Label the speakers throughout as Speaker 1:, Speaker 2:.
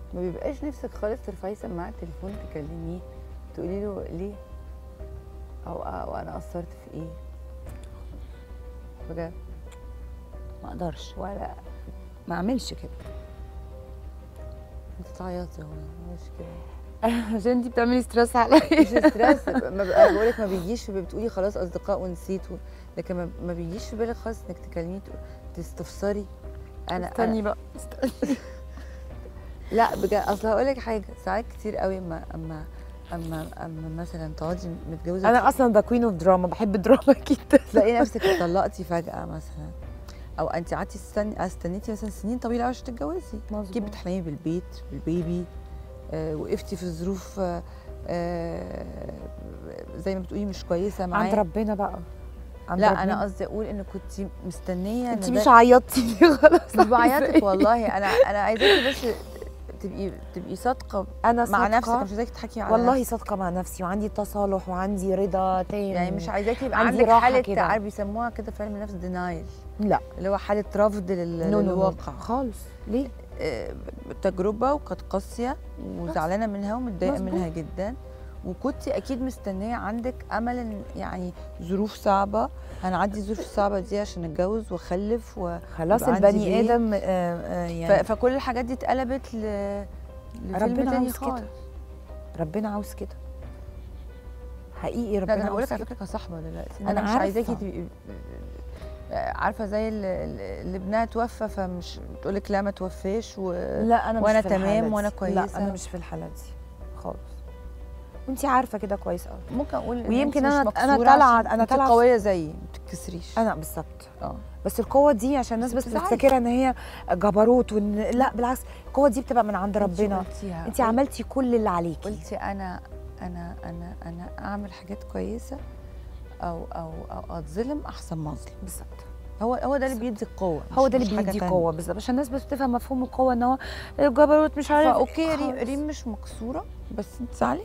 Speaker 1: ما بيبقاش نفسك خالص ترفعي سماعه التليفون تكلميه تقولي له ليه او او انا قصرت في ايه بجد
Speaker 2: ما اقدرش
Speaker 1: ولا
Speaker 2: ما اعملش كده
Speaker 1: انت تعيطي هو مش كده
Speaker 2: عشان انت بتعملي ستريس عليا
Speaker 1: مش ستريس ما بقى بقول لك ما بيجيش بتقولي خلاص اصدقاء ونسيت و... لكن ما- ما بيجيش في بالك خالص انك تكلميه تق- تستفسري انا
Speaker 2: استني بقى استني
Speaker 1: لا بجد اصل هقول لك حاجه ساعات كتير قوي اما اما اما اما مثلا تقعدي متجوزه
Speaker 2: انا اصلا ذا كوين اوف دراما بحب الدراما جدا
Speaker 1: تلاقي نفسك اتطلقتي فجاه مثلا او انت قعدتي تستني استنيتي مثلا سنين طويله عشان تتجوزي اكيد بتحلمي بالبيت بالبيبي آه وقفتي في ظروف آه آه زي ما بتقولي مش كويسه معاه
Speaker 2: عند ربنا بقى عند
Speaker 1: لا
Speaker 2: ربنا.
Speaker 1: انا قصدي اقول ان كنت مستنيه
Speaker 2: انت
Speaker 1: إن
Speaker 2: مش
Speaker 1: ده-
Speaker 2: عيطتي ليه خلاص
Speaker 1: مش بعيطك والله انا انا عايزاكي بس تبقي تبقي صادقه
Speaker 2: انا
Speaker 1: مع نفسك
Speaker 2: صادقة.
Speaker 1: مش عايزاكي تضحكي على
Speaker 2: والله
Speaker 1: نفسك.
Speaker 2: صادقه مع نفسي وعندي تصالح وعندي رضا تام
Speaker 1: يعني مش عايزاكي يبقى
Speaker 2: عندي
Speaker 1: عندك
Speaker 2: راحة
Speaker 1: حاله
Speaker 2: كده.
Speaker 1: عارف بيسموها كده في علم النفس دينايل
Speaker 2: لا
Speaker 1: اللي هو حاله رفض لل...
Speaker 2: نو نو
Speaker 1: للواقع
Speaker 2: خالص ليه
Speaker 1: آه، تجربه وكانت قاسيه وزعلانه منها ومتضايقه
Speaker 2: مظبوط.
Speaker 1: منها جدا وكنت اكيد مستنيه عندك امل ان يعني ظروف صعبه هنعدي الظروف الصعبه دي عشان نتجوز واخلف و...
Speaker 2: خلاص
Speaker 1: يبقى عندي
Speaker 2: البني
Speaker 1: بيت.
Speaker 2: ادم آه، آه،
Speaker 1: ف...
Speaker 2: يعني
Speaker 1: فكل الحاجات دي اتقلبت ل... لفيلم
Speaker 2: ربنا
Speaker 1: تاني
Speaker 2: عاوز كده.
Speaker 1: خالص
Speaker 2: ربنا عاوز كده حقيقي
Speaker 1: لا ده
Speaker 2: ربنا
Speaker 1: انا بقول
Speaker 2: عاوز
Speaker 1: لك على
Speaker 2: كده
Speaker 1: فكره كصاحبه دلوقتي إن
Speaker 2: أنا
Speaker 1: انا مش
Speaker 2: عارفة.
Speaker 1: عايزاكي تبقي آه، عارفه زي اللي, اللي ابنها توفى فمش بتقول لك لا ما توفاش و...
Speaker 2: لا انا مش
Speaker 1: وأنا
Speaker 2: في الحالة
Speaker 1: تمام
Speaker 2: دي.
Speaker 1: وأنا
Speaker 2: لا
Speaker 1: كويسة.
Speaker 2: انا مش في الحاله دي خالص وانت عارفه كده كويس قوي
Speaker 1: ممكن اقول إن
Speaker 2: ويمكن
Speaker 1: أنت مش
Speaker 2: أنا- أنا
Speaker 1: مكسورة
Speaker 2: طالعة-
Speaker 1: عشان
Speaker 2: أنا
Speaker 1: أنت
Speaker 2: طالعة في-
Speaker 1: قويه زيي ما بتتكسريش
Speaker 2: انا بالظبط
Speaker 1: اه
Speaker 2: بس القوه دي عشان الناس
Speaker 1: بس
Speaker 2: بس
Speaker 1: بتزعلي.
Speaker 2: بتفتكرها ان هي جبروت وان لا بالعكس القوه دي بتبقى من عند ربنا
Speaker 1: قلتيها
Speaker 2: انت عملتي كل اللي عليكي
Speaker 1: قلتي انا انا انا انا اعمل حاجات كويسه او او او اتظلم احسن ما اظلم
Speaker 2: بالظبط
Speaker 1: هو هو ده اللي بيدي القوه
Speaker 2: هو
Speaker 1: مش-
Speaker 2: ده
Speaker 1: مش
Speaker 2: اللي
Speaker 1: حاجة
Speaker 2: بيدي
Speaker 1: تانية.
Speaker 2: قوه بالظبط عشان الناس بس تفهم مفهوم القوه ان هو جبروت مش عارف
Speaker 1: فاوكي ريم
Speaker 2: خالص.
Speaker 1: ريم مش مكسوره بس انت زعلانه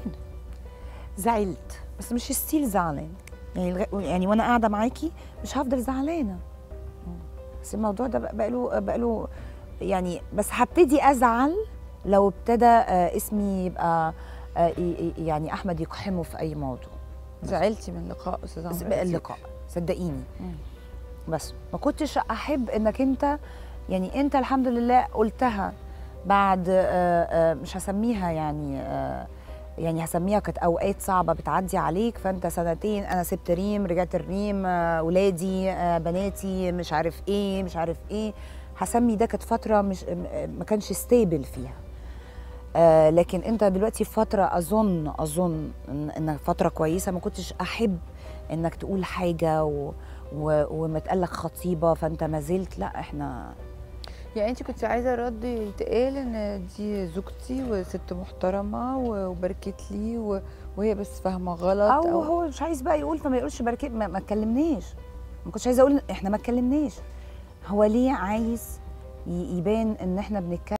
Speaker 2: زعلت بس مش ستيل زعلان يعني الغ- يعني وانا قاعده معاكي مش هفضل زعلانه بس الموضوع ده بقى له بقى له يعني بس هبتدي ازعل لو ابتدى آه، اسمي يبقى آه، ي- ي- يعني احمد يقحمه في اي موضوع
Speaker 1: زعلتي من لقاء استاذ
Speaker 2: بس
Speaker 1: عمرو
Speaker 2: بقى
Speaker 1: أديب.
Speaker 2: اللقاء صدقيني
Speaker 1: مم.
Speaker 2: بس ما كنتش احب انك انت يعني انت الحمد لله قلتها بعد آه، آه، مش هسميها يعني آه، يعني هسميها كانت اوقات صعبه بتعدي عليك فانت سنتين انا سبت ريم رجعت الريم آه، ولادي آه، بناتي مش عارف ايه مش عارف ايه هسمي ده كانت فتره مش م- ما كانش ستيبل فيها آه لكن انت دلوقتي في فتره اظن اظن ان انها فتره كويسه ما كنتش احب انك تقول حاجه و و ومتقالك خطيبه فانت ما زلت لا احنا
Speaker 1: يعني انت كنت عايزه الرد يتقال ان دي زوجتي وست محترمه و- وباركت لي و- وهي بس فاهمه غلط
Speaker 2: او,
Speaker 1: او,
Speaker 2: هو مش عايز بقى يقول فما يقولش بركات ما, ما اتكلمناش ما كنتش عايزه اقول احنا ما اتكلمناش هو ليه عايز ي- يبان ان احنا بنتكلم